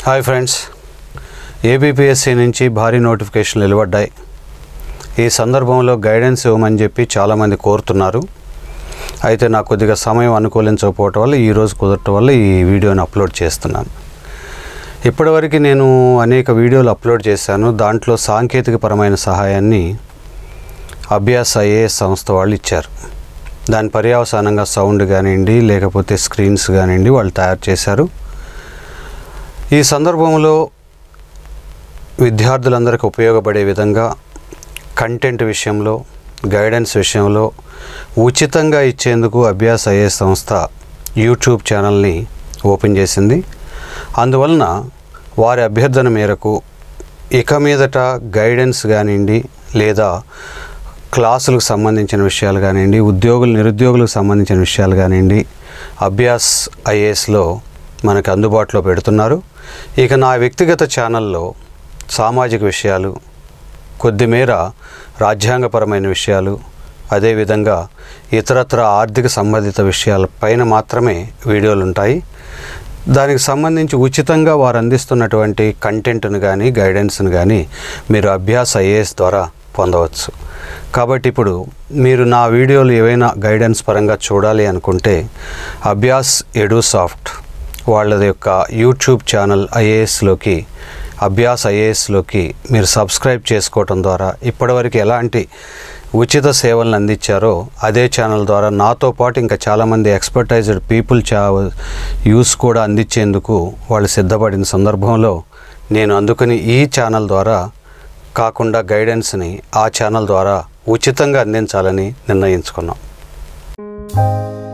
hi friends ABPSC నుంచి భారీ నోటిఫికేషన్లు వెలువడ్డాయి ఈ సందర్భంలో గైడెన్స్ ఇవ్వమని చెప్పి చాలామంది కోరుతున్నారు అయితే నాకు కొద్దిగా సమయం అనుకూలించకపోవటం వల్ల ఈరోజు కుదరటం వల్ల ఈ వీడియోని అప్లోడ్ చేస్తున్నాను ఇప్పటివరకు నేను అనేక వీడియోలు అప్లోడ్ చేశాను దాంట్లో సాంకేతికపరమైన సహాయాన్ని అభ్యాస్ ఐఏఎస్ సంస్థ వాళ్ళు ఇచ్చారు దాని పర్యవసానంగా సౌండ్ కానివ్వండి లేకపోతే స్క్రీన్స్ కానివ్వండి వాళ్ళు తయారు చేశారు ఈ సందర్భంలో విద్యార్థులందరికీ ఉపయోగపడే విధంగా కంటెంట్ విషయంలో గైడెన్స్ విషయంలో ఉచితంగా ఇచ్చేందుకు అభ్యాస్ ఐఏఎస్ సంస్థ యూట్యూబ్ ఛానల్ని ఓపెన్ చేసింది అందువలన వారి అభ్యర్థన మేరకు ఇక మీదట గైడెన్స్ కానివ్వండి లేదా క్లాసులకు సంబంధించిన విషయాలు కానివ్వండి ఉద్యోగులు నిరుద్యోగులకు సంబంధించిన విషయాలు కానివ్వండి అభ్యాస్ ఐఏఎస్లో మనకు అందుబాటులో పెడుతున్నారు ఇక నా వ్యక్తిగత ఛానల్లో సామాజిక విషయాలు కొద్దిమేర రాజ్యాంగపరమైన విషయాలు అదేవిధంగా ఇతరత్ర ఆర్థిక సంబంధిత విషయాల పైన మాత్రమే వీడియోలు ఉంటాయి దానికి సంబంధించి ఉచితంగా వారు అందిస్తున్నటువంటి కంటెంట్ను కానీ గైడెన్స్ను కానీ మీరు అభ్యాస్ ఐఏఎస్ ద్వారా పొందవచ్చు కాబట్టి ఇప్పుడు మీరు నా వీడియోలు ఏవైనా గైడెన్స్ పరంగా చూడాలి అనుకుంటే అభ్యాస్ ఎడూసాఫ్ట్ వాళ్ళది యొక్క యూట్యూబ్ ఛానల్ ఐఏఎస్లోకి అభ్యాస్ ఐఏఎస్లోకి మీరు సబ్స్క్రైబ్ చేసుకోవటం ద్వారా ఇప్పటివరకు ఎలాంటి ఉచిత సేవలను అందించారో అదే ఛానల్ ద్వారా నాతో పాటు ఇంకా చాలామంది ఎక్స్పర్టైజ్డ్ పీపుల్ చా యూస్ కూడా అందించేందుకు వాళ్ళు సిద్ధపడిన సందర్భంలో నేను అందుకని ఈ ఛానల్ ద్వారా కాకుండా గైడెన్స్ని ఆ ఛానల్ ద్వారా ఉచితంగా అందించాలని నిర్ణయించుకున్నాం